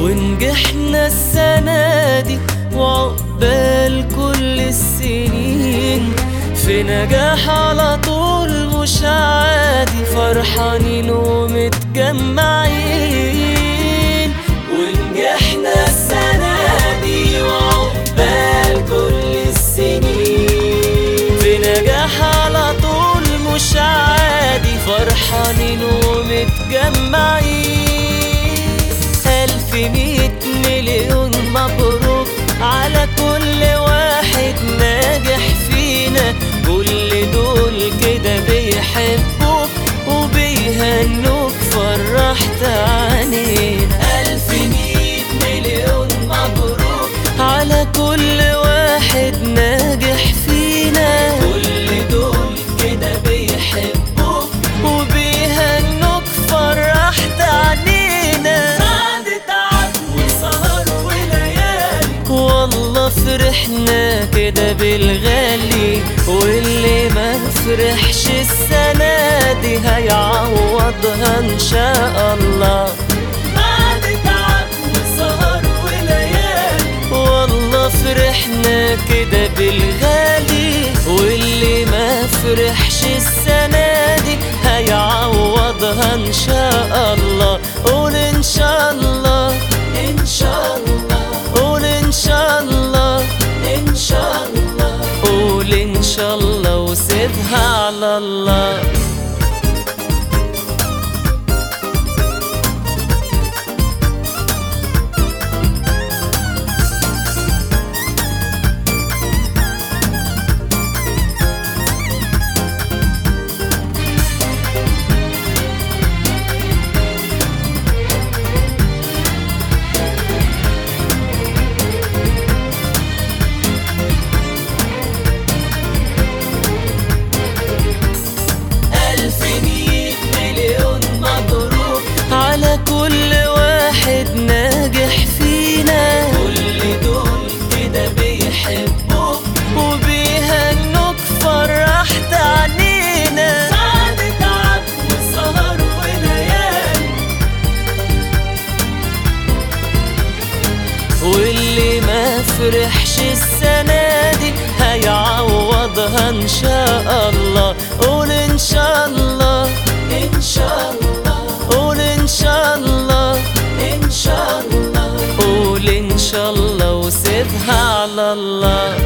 ونجحنا السنة دي وعقبال كل السنين في نجاح على طول مش عادي فرحانين ومتجمعين ونجحنا السنة دي وعقبال كل السنين في نجاح على طول مش عادي فرحانين ومتجمعين ألف مية مليون مبروك على كل واحد ناجح فينا كل دول كده بيحبوك وبيهنوك فرحت عينينا ألف مية مليون مبروك على كل واحد ناجح فينا كل دول كده بيحبوك وبيهنوك فرحت عنينا بعد تعب وسهر وليالي والله فرحنا كده بالغالي واللي ما فرحش السنة دي هيعوضها إن شاء الله بعد تعب وسهر وليالي والله فرحنا كده بالغالي واللي ما فرحش السنة دي هيعوضها إن شاء الله قول إن شاء الله إن شاء الله قول إن شاء الله إن شاء الله قول إن شاء الله وسيبها على الله ألف مية مليون مبروك على كل واحد ناجح فينا كل دول كده بيحبوك وبيهنوك فرحت عنينا بعد تعب وسهر وليالي واللي ما فرحش السنة دي هيعوضها إن شاء الله قول إن شاء الله إن شاء الله قول إن شاء الله إن شاء الله قول إن شاء الله وسيبها على الله